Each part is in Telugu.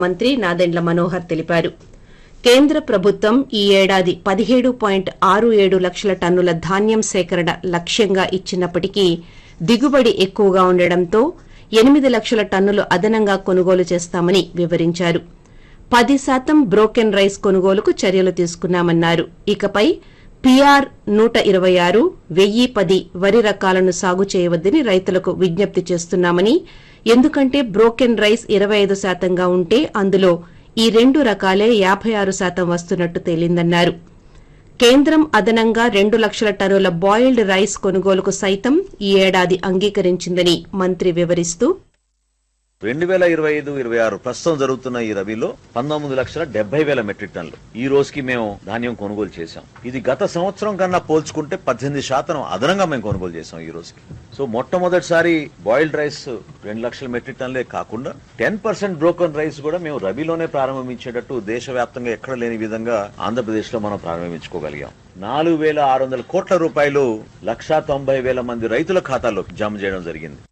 మంత్రి నాదెండ్ల మనోహర్ తెలిపారు కేంద్ర ప్రభుత్వం ఈ ఏడాది పదిహేడు పాయింట్ ఆరు ఏడు లక్షల టన్నుల ధాన్యం సేకరణ లక్ష్యంగా ఇచ్చినప్పటికీ దిగుబడి ఎక్కువగా ఉండడంతో ఎనిమిది లక్షల టన్నులు అదనంగా కొనుగోలు చేస్తామని వివరించారు పది శాతం బ్రోకెన్ రైస్ కొనుగోలుకు చర్యలు తీసుకున్నామన్నారు ఇకపై పీఆర్ నూట ఇరవై ఆరు వెయ్యి పది వరి రకాలను సాగు చేయవద్దని రైతులకు విజ్ఞప్తి చేస్తున్నామని ఎందుకంటే బ్రోకెన్ రైస్ ఇరవై ఐదు శాతంగా ఉంటే అందులో ఈ రెండు రకాలే యాభై ఆరు శాతం వస్తున్నట్టు తేలిందన్నారు కేంద్రం అదనంగా రెండు లక్షల టన్నుల బాయిల్డ్ రైస్ కొనుగోలుకు సైతం ఈ ఏడాది అంగీకరించిందని మంత్రి వివరిస్తూ రెండు వేల ఇరవై ఐదు ఇరవై ఆరు ప్రస్తుతం జరుగుతున్న ఈ రబీలో పంతొమ్మిది లక్షల డెబ్బై వేల మెట్రిక్ టన్నులు ఈ రోజుకి మేము ధాన్యం కొనుగోలు చేశాం ఇది గత సంవత్సరం కన్నా పోల్చుకుంటే పద్దెనిమిది శాతం అదనంగా మేము కొనుగోలు చేశాం ఈ రోజుకి సో మొట్టమొదటిసారి బాయిల్డ్ రైస్ రెండు లక్షల మెట్రిక్ టన్నులే కాకుండా టెన్ పర్సెంట్ బ్రోకన్ రైస్ కూడా మేము రబీలోనే ప్రారంభించేటట్టు దేశవ్యాప్తంగా ఎక్కడ లేని విధంగా ఆంధ్రప్రదేశ్ లో మనం ప్రారంభించుకోగలిగాం నాలుగు వేల ఆరు వందల కోట్ల రూపాయలు లక్షా తొంభై వేల మంది రైతుల ఖాతాల్లో జమ చేయడం జరిగింది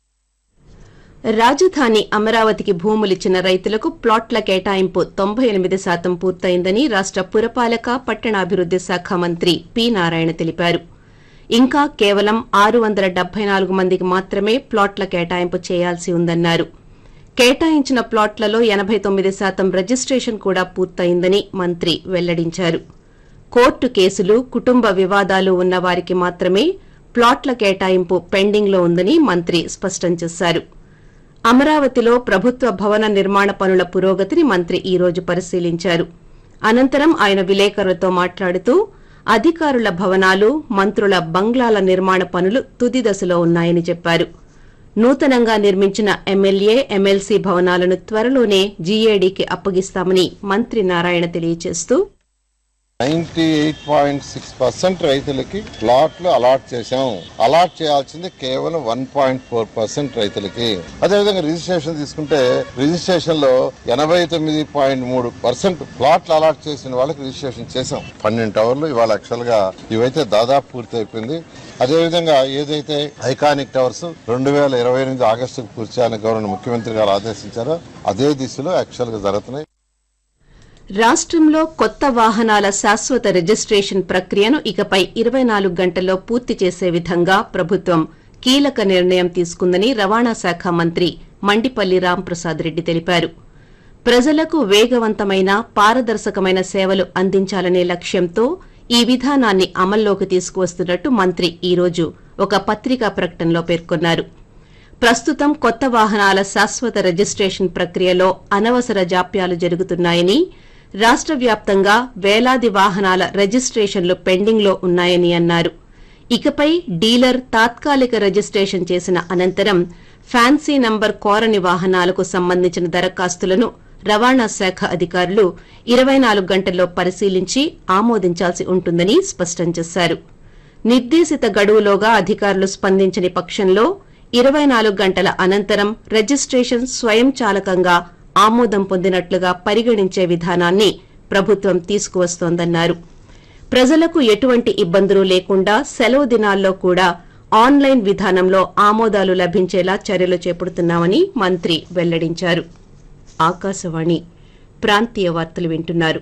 రాజధాని అమరావతికి భూములిచ్చిన రైతులకు ప్లాట్ల కేటాయింపు తొంభై ఎనిమిది శాతం పూర్తయిందని రాష్ట పురపాలక పట్టణాభివృద్ది శాఖ మంత్రి పి నారాయణ తెలిపారు ఇంకా కేవలం ఆరు వందల డెబ్బై నాలుగు మందికి మాత్రమే ప్లాట్ల కేటాయింపు చేయాల్సి ఉందన్నారు కేటాయించిన ప్లాట్లలో ఎనబై తొమ్మిది శాతం రిజిస్ట్రేషన్ కూడా పూర్తయిందని మంత్రి వెల్లడించారు కోర్టు కేసులు కుటుంబ వివాదాలు ఉన్న వారికి మాత్రమే ప్లాట్ల కేటాయింపు పెండింగ్లో ఉందని మంత్రి స్పష్టం చేశారు అమరావతిలో ప్రభుత్వ భవన నిర్మాణ పనుల పురోగతిని మంత్రి ఈ రోజు పరిశీలించారు అనంతరం ఆయన విలేకరులతో మాట్లాడుతూ అధికారుల భవనాలు మంత్రుల బంగ్లాల నిర్మాణ పనులు తుది దశలో ఉన్నాయని చెప్పారు నూతనంగా నిర్మించిన ఎమ్మెల్యే ఎమ్మెల్సీ భవనాలను త్వరలోనే జీఏడీకి అప్పగిస్తామని మంత్రి నారాయణ తెలియజేస్తూ ninety eight point six percent రైతులకి ప్లాట్లు అలాట్ చేశాం అలాట్ చేయాల్సింది కేవలం వన్ పాయింట్ ఫోర్ పర్సెంట్ రైతులకి అదేవిధంగా రిజిస్ట్రేషన్ తీసుకుంటే రిజిస్ట్రేషన్ లో ఎనభై తొమ్మిది పాయింట్ మూడు పర్సెంట్ ప్లాట్లు అలాట్ చేసిన వాళ్ళకి రిజిస్ట్రేషన్ చేశాం పన్నెండు టవర్లు ఇవాళ యాక్చువల్ గా ఇవైతే దాదాపు పూర్తి అయిపోయింది అదేవిధంగా ఏదైతే ఐకానిక్ టవర్స్ రెండు వేల ఇరవై ఎనిమిది ఆగస్టుకు పూర్తి చేయాలని గవర్నర్ ముఖ్యమంత్రి గారు ఆదేశించారో అదే దిశలో యాక్చువల్ గా జరుగుతున్నాయి రాష్టంలో కొత్త వాహనాల శాశ్వత రిజిస్ట్రేషన్ ప్రక్రియను ఇకపై ఇరవై నాలుగు గంటల్లో పూర్తి చేసే విధంగా ప్రభుత్వం కీలక నిర్ణయం తీసుకుందని రవాణా శాఖ మంత్రి మండిపల్లి రాంప్రసాద్ రెడ్డి తెలిపారు ప్రజలకు వేగవంతమైన పారదర్శకమైన సేవలు అందించాలనే లక్ష్యంతో ఈ విధానాన్ని అమల్లోకి తీసుకువస్తున్నట్టు మంత్రి ఈ రోజు ఒక పత్రికా ప్రకటనలో పేర్కొన్నారు ప్రస్తుతం కొత్త వాహనాల శాశ్వత రిజిస్ట్రేషన్ ప్రక్రియలో అనవసర జాప్యాలు జరుగుతున్నాయని రాష్ట వ్యాప్తంగా వేలాది వాహనాల రిజిస్ట్రేషన్లు పెండింగ్లో ఉన్నాయని అన్నారు ఇకపై డీలర్ తాత్కాలిక రిజిస్ట్రేషన్ చేసిన అనంతరం ఫ్యాన్సీ నంబర్ కోరని వాహనాలకు సంబంధించిన దరఖాస్తులను రవాణా శాఖ అధికారులు ఇరవై నాలుగు గంటల్లో పరిశీలించి ఆమోదించాల్సి ఉంటుందని స్పష్టం చేశారు నిర్దేశిత గడువులోగా అధికారులు స్పందించని పక్షంలో ఇరవై నాలుగు గంటల అనంతరం రిజిస్ట్రేషన్ స్వయంచాలకంగా ఆమోదం పొందినట్లుగా పరిగణించే విధానాన్ని ప్రభుత్వం తీసుకువస్తోందన్నారు ప్రజలకు ఎటువంటి ఇబ్బందులు లేకుండా సెలవు దినాల్లో కూడా ఆన్లైన్ విధానంలో ఆమోదాలు లభించేలా చర్యలు చేపడుతున్నామని మంత్రి వెల్లడించారు ఆకాశవాణి ప్రాంతీయ వార్తలు వింటున్నారు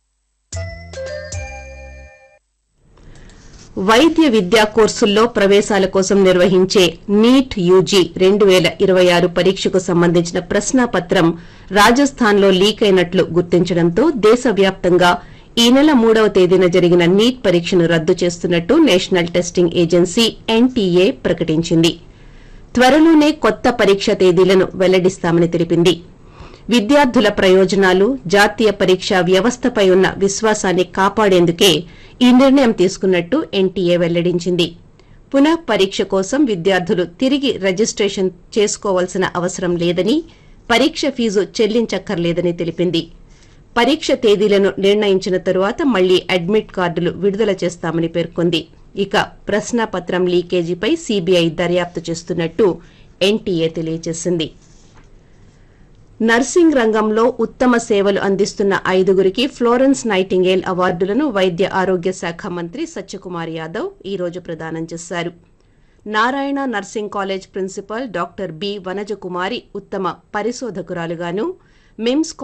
వైద్య విద్యా కోర్సుల్లో ప్రవేశాల కోసం నిర్వహించే నీట్ యూజీ రెండు వేల ఇరవై ఆరు పరీక్షకు సంబంధించిన ప్రశ్నాపత్రం రాజస్థాన్లో లీక్ అయినట్లు గుర్తించడంతో దేశవ్యాప్తంగా ఈ నెల మూడవ తేదీన జరిగిన నీట్ పరీక్షను రద్దు చేస్తున్నట్టు నేషనల్ టెస్టింగ్ ఏజెన్సీ ఎన్టీఏ ప్రకటించింది త్వరలోనే కొత్త పరీక్ష తేదీలను వెల్లడిస్తామని తెలిపింది విద్యార్థుల ప్రయోజనాలు జాతీయ పరీక్షా వ్యవస్థపై ఉన్న విశ్వాసాన్ని కాపాడేందుకే ఈ నిర్ణయం తీసుకున్నట్టు ఎన్టీఏ వెల్లడించింది పునః పరీక్ష కోసం విద్యార్థులు తిరిగి రిజిస్ట్రేషన్ చేసుకోవాల్సిన అవసరం లేదని పరీక్ష ఫీజు చెల్లించక్కర్లేదని తెలిపింది పరీక్ష తేదీలను నిర్ణయించిన తరువాత మళ్లీ అడ్మిట్ కార్డులు విడుదల చేస్తామని పేర్కొంది ఇక ప్రశ్నాపత్రం లీకేజీపై సీబీఐ దర్యాప్తు చేస్తున్నట్టు ఎన్టీఏ తెలియజేసింది నర్సింగ్ రంగంలో ఉత్తమ సేవలు అందిస్తున్న ఐదుగురికి ఫ్లోరెన్స్ నైటింగేల్ అవార్డులను వైద్య ఆరోగ్య శాఖ మంత్రి సత్యకుమార్ యాదవ్ ఈ రోజు ప్రదానం చేశారు Narayana nursing college principal doctor B Vanajakumari ఉత్తమ పరిశోధకురాలుగాను మిమ్స్